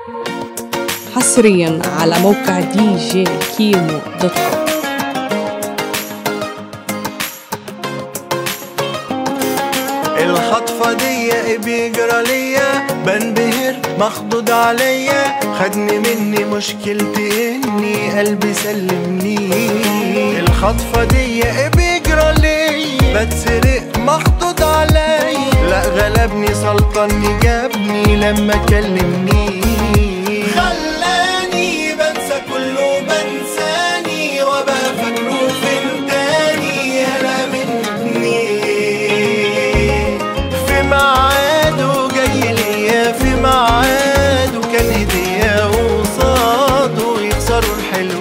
حصريا على موقع دي جي كيمو دوت كوم الخطفة دي بيجرى ليا بنبهر مخضوض عليا خدني مني مشكلتي اني قلبي سلمني الخطفة دي بيجرى ليا بتسرق مخضوض عليا لا غلبني سلطني جابني لما كلمني خلاني بنسى كله بنساني وبقى فاكره فين تاني يلا مني في ميعاده جاي ليا في ميعاده كان هدية وصاده يخسروا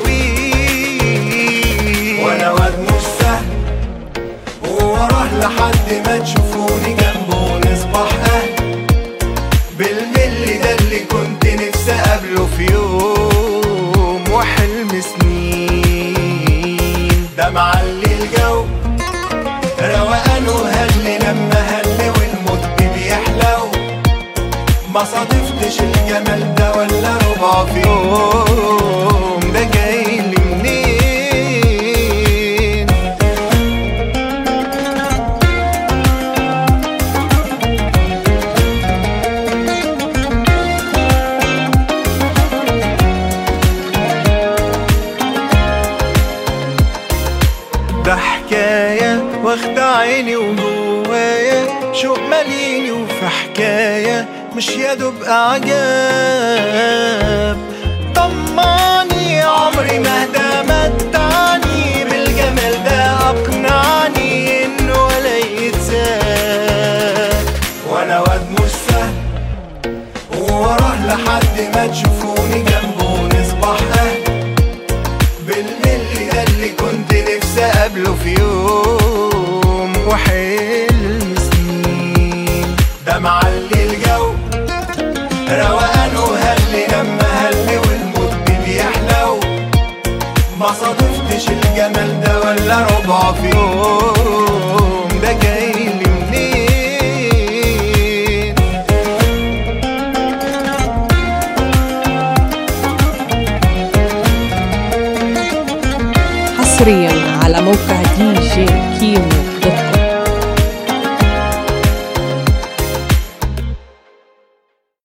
الحلوين وانا واد مش سهل ووراه لحد ما تشوفوني جنبه ونصبح اهل بالملي ده اللي كنت نفسي اقابله في يوم وحلم سنين ده معلي الجو روقان وهل لما هل والموت بيحلو ما صادفتش الجمال ده ولا ربع في يوم ده جاي لي منين ده حكاية واخدة عيني وجوايا شوق ماليني وفي حكاية مش يا دوب أعجاب طماني عمري ما هدا متعني بالجمال ده أقنعني إنه ولا يتساب وأنا واد مش سهل ووراه لحد ما تشوفوني جنبه ونصبح أهل بالملي ده اللي كنت نفسي اقابله في يوم وحلم سنين ده معلي الجو روقان وهل لما هل والموت بيحلو ما صادفتش الجمال ده ولا ربع في يوم ده جاي لي منين حصريا على موقع دي جي كيمو